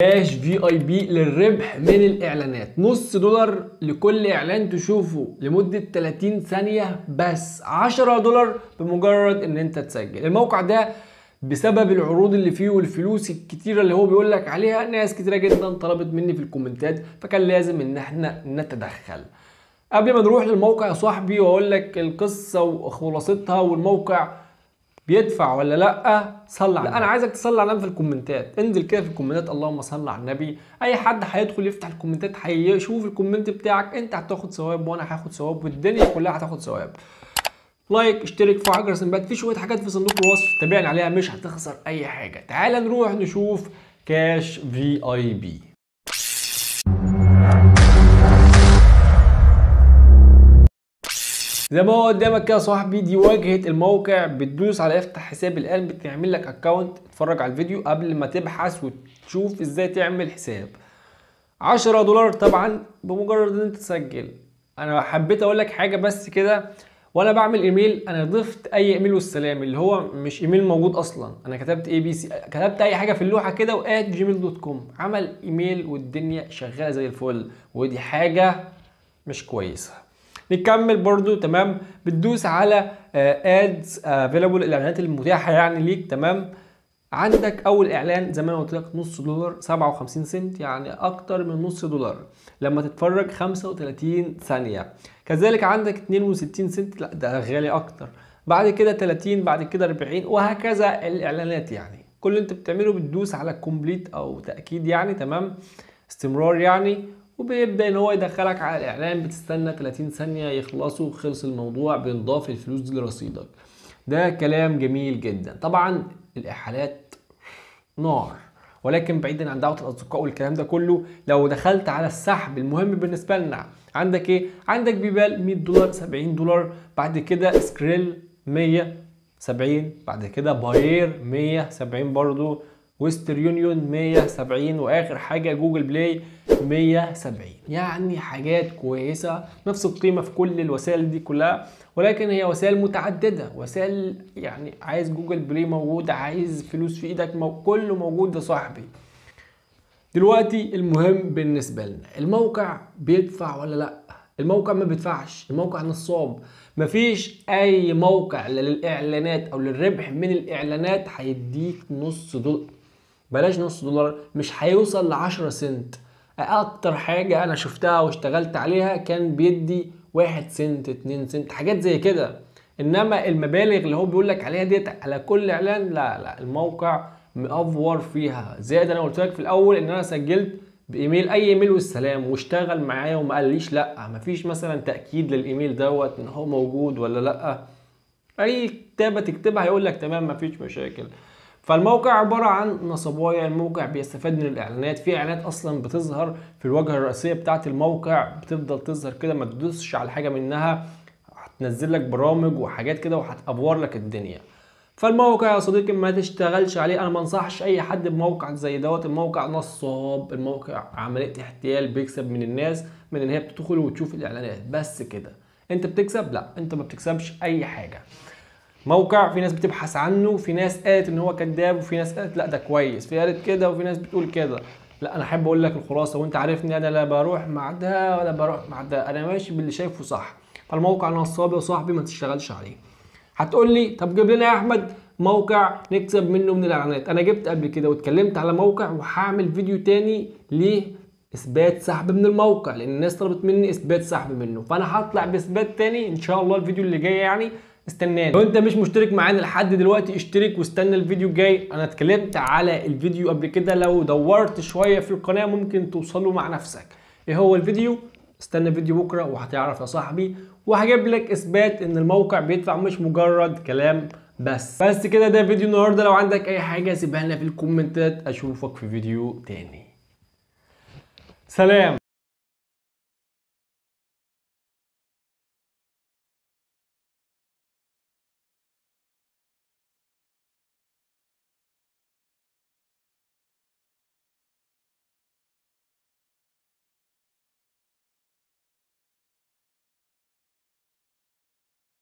كاش في اي بي للربح من الاعلانات نص دولار لكل اعلان تشوفه لمده 30 ثانيه بس 10 دولار بمجرد ان انت تسجل الموقع ده بسبب العروض اللي فيه والفلوس الكتيرة اللي هو بيقول لك عليها ناس كتيرة جدا طلبت مني في الكومنتات فكان لازم ان احنا نتدخل قبل ما نروح للموقع يا صاحبي واقول لك القصة وخلاصتها والموقع بيدفع ولا لا صلى على لا انا عايزك تصلي على النبي في الكومنتات انزل كده في الكومنتات اللهم صل على النبي اي حد هيدخل يفتح الكومنتات هيشوف الكومنت بتاعك انت هتاخد ثواب وانا هاخد ثواب والدنيا كلها هتاخد ثواب لايك اشترك فعل جرس الانبات في شويه حاجات في صندوق الوصف تابعني عليها مش هتخسر اي حاجه تعال نروح نشوف كاش في اي بي زي ما هو قدامك كده يا صاحبي دي واجهه الموقع بتدوس على افتح حساب الان بتعمل لك اكونت اتفرج على الفيديو قبل ما تبحث وتشوف ازاي تعمل حساب 10 دولار طبعا بمجرد ان انت تسجل انا حبيت اقول لك حاجه بس كده وانا بعمل ايميل انا ضفت اي ايميل والسلام اللي هو مش ايميل موجود اصلا انا كتبت اي بي سي كتبت اي حاجه في اللوحه كده وات جيميل دوت كوم عمل ايميل والدنيا شغاله زي الفل ودي حاجه مش كويسه نكمل برضو تمام بتدوس على ادز افيلابل الاعلانات المتاحه يعني ليك تمام عندك اول اعلان زي ما انا قلت لك نص دولار 57 سنت يعني اكتر من نص دولار لما تتفرج 35 ثانيه كذلك عندك 62 سنت لا ده غالي اكتر بعد كده 30 بعد كده 40 وهكذا الاعلانات يعني كل اللي انت بتعمله بتدوس على كومبليت او تاكيد يعني تمام استمرار يعني وبيبدا ان هو يدخلك على الاعلان بتستنى 30 ثانيه يخلصوا خلص الموضوع بينضاف الفلوس دي لرصيدك ده كلام جميل جدا طبعا الاحالات نار ولكن بعيدا عن دعوه الاصدقاء والكلام ده كله لو دخلت على السحب المهم بالنسبه لنا عندك ايه عندك بيبال 100 دولار 70 دولار بعد كده سكريل 170 بعد كده باير 170 برضو ويستر يونيون 170 واخر حاجه جوجل بلاي 170 يعني حاجات كويسه نفس القيمه في كل الوسائل دي كلها ولكن هي وسائل متعدده وسائل يعني عايز جوجل بلاي موجود عايز فلوس في ايدك مو... كله موجود يا صاحبي دلوقتي المهم بالنسبه لنا الموقع بيدفع ولا لا الموقع ما بيدفعش الموقع نصاب مفيش اي موقع للاعلانات او للربح من الاعلانات هيديك نص دولار بلاش نص دولار مش هيوصل ل 10 سنت اكتر حاجه انا شفتها واشتغلت عليها كان بيدي واحد سنت اتنين سنت حاجات زي كده انما المبالغ اللي هو بيقول لك عليها ديت على كل اعلان لا لا الموقع مأفور فيها زائد انا قلت لك في الاول ان انا سجلت بايميل اي ايميل والسلام واشتغل معايا وما قاليش لا مفيش مثلا تاكيد للايميل دوت ان هو موجود ولا لا اي كتابه تكتبها هيقول لك تمام مفيش مشاكل فالموقع عباره عن نصبايا الموقع بيستفاد من الاعلانات في اعلانات اصلا بتظهر في الواجهه الرئيسيه بتاعه الموقع بتفضل تظهر كده ما تدوسش على حاجه منها هتنزل لك برامج وحاجات كده وهتافور لك الدنيا فالموقع يا صديقي ما تشتغلش عليه انا ما انصحش اي حد بموقع زي دوت الموقع نصاب الموقع عمليه احتيال بيكسب من الناس من ان هي بتدخل وتشوف الاعلانات بس كده انت بتكسب لا انت ما بتكسبش اي حاجه موقع في ناس بتبحث عنه في ناس قالت ان هو كذاب وفي ناس قالت لا ده كويس في قالت كده وفي ناس بتقول كده لا انا احب اقول لك الخلاصه وانت عارفني انا لا بروح مع ده ولا بروح مع ده انا ماشي باللي شايفه صح فالموقع نصاب يا صاحبي ما تشتغلش عليه هتقول لي طب جيب لنا يا احمد موقع نكسب منه من الاعلانات انا جبت قبل كده واتكلمت على موقع وهعمل فيديو تاني ليه اثبات سحب من الموقع لان الناس طلبت مني اثبات سحب منه فانا هطلع باثبات تاني ان شاء الله الفيديو اللي جاي يعني استناني لو انت مش مشترك معانا لحد دلوقتي اشترك واستنى الفيديو الجاي انا اتكلمت على الفيديو قبل كده لو دورت شويه في القناه ممكن توصله مع نفسك ايه هو الفيديو استنى فيديو بكره وهتعرف يا صاحبي وهجيب لك اثبات ان الموقع بيدفع مش مجرد كلام بس بس كده ده فيديو النهارده لو عندك اي حاجه سيبها لنا في الكومنتات اشوفك في فيديو تاني سلام